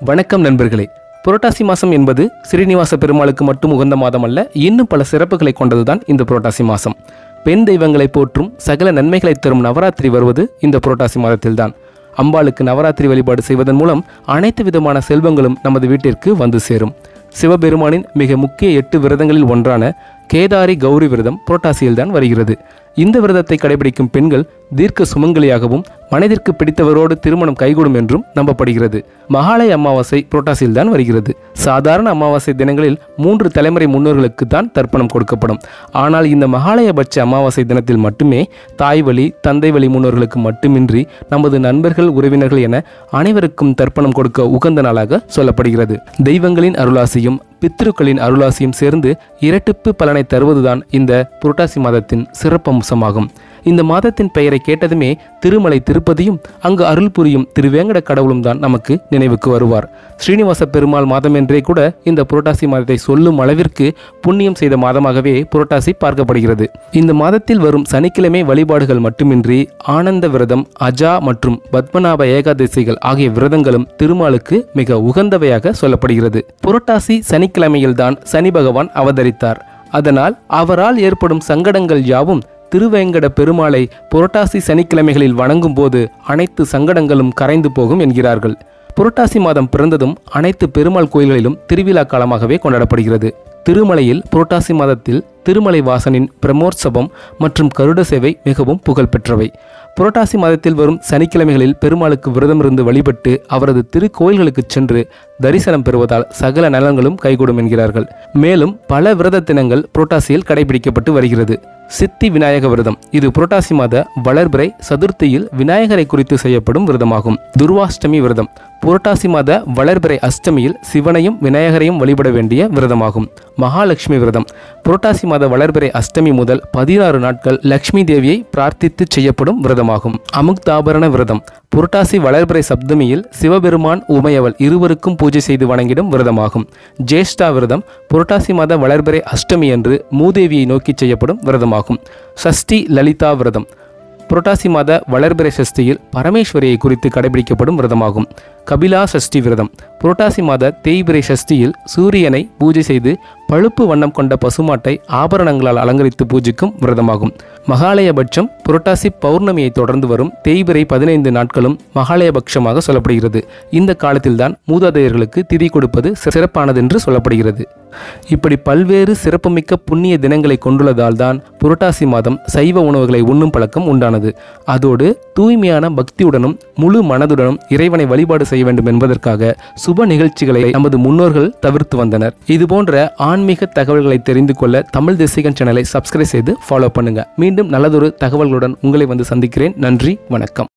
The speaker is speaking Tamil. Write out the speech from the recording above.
வணக்கம் நண்பர்களே புரட்டாசி மாதம் என்பது ஸ்ரீனிவாச பெருமாளுக்கு மட்டும் உகந்த மாதம் அல்ல இன்னும் பல சிறப்புகளை கொண்டதுதான் இந்த புரட்டாசி மாதம் பெண் தெய்வங்களை போற்றும் சகல நன்மைகளை தரும் நவராத்திரி வருவது இந்த புரட்டாசி மாதத்தில்தான் அம்பாளுக்கு நவராத்திரி வழிபாடு செய்வதன் மூலம் அனைத்து விதமான செல்வங்களும் நமது வீட்டிற்கு வந்து சேரும் சிவபெருமானின் மிக முக்கிய எட்டு விரதங்களில் ஒன்றான கேதாரி கௌரி விரதம் புரட்டாசியில்தான் வருகிறது இந்த விரதத்தை கடைபிடிக்கும் பெண்கள் தீர்க்க சுமங்கலியாகவும் மனதிற்கு பிடித்தவரோடு திருமணம் கைகூடும் என்றும் நம்பப்படுகிறது மகாலய அமாவாசை புரட்டாசியில்தான் வருகிறது சாதாரண அமாவாசை தினங்களில் மூன்று தலைமுறை முன்னோர்களுக்கு தான் தர்ப்பணம் கொடுக்கப்படும் ஆனால் இந்த மகாலயபட்ச அமாவாசை தினத்தில் மட்டுமே தாய் வழி தந்தை வழி முன்னோர்களுக்கு மட்டுமின்றி நமது நண்பர்கள் உறவினர்கள் என அனைவருக்கும் தர்ப்பணம் கொடுக்க உகந்த நாளாக சொல்லப்படுகிறது தெய்வங்களின் அருளாசியும் பித்ருக்களின் அருளாசியும் சேர்ந்து இரட்டிப்பு பலனை தருவதுதான் இந்த புரட்டாசி மாதத்தின் சிறப்பம்சமாகும் இந்த மாதத்தின் பெயரை கேட்டதுமே திருமலை திருப்பதியும் அங்கு அருள் புரியும் திருவேங்கட கடவுளும் தான் நமக்கு நினைவுக்கு வருவார் ஸ்ரீனிவாச பெருமாள் மாதம் என்றே கூட இந்த புரட்டாசி மாதத்தை சொல்லும் அளவிற்கு புண்ணியம் செய்த மாதமாகவே புரட்டாசி பார்க்கப்படுகிறது இந்த மாதத்தில் வரும் சனிக்கிழமை வழிபாடுகள் மட்டுமின்றி ஆனந்த விரதம் அஜா மற்றும் பத்மநாப ஏகாதசிகள் ஆகிய விரதங்களும் திருமாலுக்கு மிக உகந்தவையாக சொல்லப்படுகிறது புரட்டாசி சனிக்கிழமையில்தான் சனி பகவான் அவதரித்தார் அதனால் அவரால் ஏற்படும் சங்கடங்கள் யாவும் திருவேங்கட பெருமாளை புரட்டாசி சனிக்கிழமைகளில் வணங்கும் போது அனைத்து சங்கடங்களும் கரைந்து போகும் என்கிறார்கள் புரட்டாசி மாதம் பிறந்ததும் அனைத்து பெருமாள் கோயில்களிலும் திருவிழா காலமாகவே கொண்டாடப்படுகிறது திருமலையில் புரட்டாசி மாதத்தில் திருமலை வாசனின் பிரமோற்சவம் மற்றும் கருட சேவை மிகவும் புகழ்பெற்றவை புரட்டாசி மாதத்தில் வரும் சனிக்கிழமைகளில் பெருமாளுக்கு விரதமிருந்து வழிபட்டு அவரது திருக்கோயில்களுக்கு சென்று தரிசனம் பெறுவதால் சகல நலன்களும் கைகூடும் என்கிறார்கள் மேலும் பல விரத தினங்கள் புரட்டாசியில் கடைபிடிக்கப்பட்டு வருகிறது சித்தி விநாயக விரதம் இது புரட்டாசி மாத வளர்பிறை சதுர்த்தியில் விநாயகரை குறித்து செய்யப்படும் விரதமாகும் துர்வாஷ்டமி விரதம் புரட்டாசி மாத வளர்பிறை அஷ்டமியில் சிவனையும் விநாயகரையும் வழிபட வேண்டிய விரதமாகும் மகாலட்சுமி விரதம் புரட்டாசி மாத வளர்பிறை அஷ்டமி முதல் பதினாறு நாட்கள் லக்ஷ்மி தேவியை பிரார்த்தித்து செய்யப்படும் விரதமாகும் அமுக்தாபரண விரதம் புரட்டாசி வளர்பிறை சப்தமியில் சிவபெருமான் உமையவள் இருவருக்கும் பூஜை செய்து வணங்கிடும் விரதமாகும் ஜேஷ்டா விரதம் புரட்டாசி மாத வளர்பிறை அஷ்டமி அன்று மூதேவியை நோக்கி செய்யப்படும் விரதமாகும் சஷ்டி லலிதா விரதம் புரட்டாசி மாத வளர்பிறை சஷ்டியில் பரமேஸ்வரியை குறித்து கடைபிடிக்கப்படும் விரதமாகும் கபிலா சஷ்டி விரதம் புரட்டாசி மாத தேய்பிரை சஷ்டியில் சூரியனை பூஜை செய்து பழுப்பு வண்ணம் கொண்ட பசுமாட்டை ஆபரணங்களால் அலங்கரித்து பூஜிக்கும் விரதமாகும் மகாலயபட்சம் புரட்டாசி பௌர்ணமியை தொடர்ந்து வரும் தேய்பிரை பதினைந்து நாட்களும் மகாலயபட்சமாக சொல்லப்படுகிறது இந்த காலத்தில்தான் மூதாதையர்களுக்கு திதி கொடுப்பது சிறப்பானதென்று சொல்லப்படுகிறது இப்படி பல்வேறு சிறப்புமிக்க புண்ணிய தினங்களை கொண்டுள்ளதால் தான் புரட்டாசி மாதம் சைவ உணவுகளை உண்ணும் பழக்கம் உண்டானது அதோடு தூய்மையான பக்தியுடனும் முழு மனதுடனும் இறைவனை வழிபாடு செய்ய வேண்டும் என்பதற்காக சுப நிகழ்ச்சிகளை நமது முன்னோர்கள் தவிர்த்து வந்தனர் இது போன்ற ஆன்மீக தகவல்களை தெரிந்து கொள்ள தமிழ் தேசிகன் சேனலை சப்ஸ்கிரைப் செய்து ஃபாலோ பண்ணுங்க மீண்டும் நல்லதொரு தகவல்களுடன் உங்களை வந்து சந்திக்கிறேன் நன்றி வணக்கம்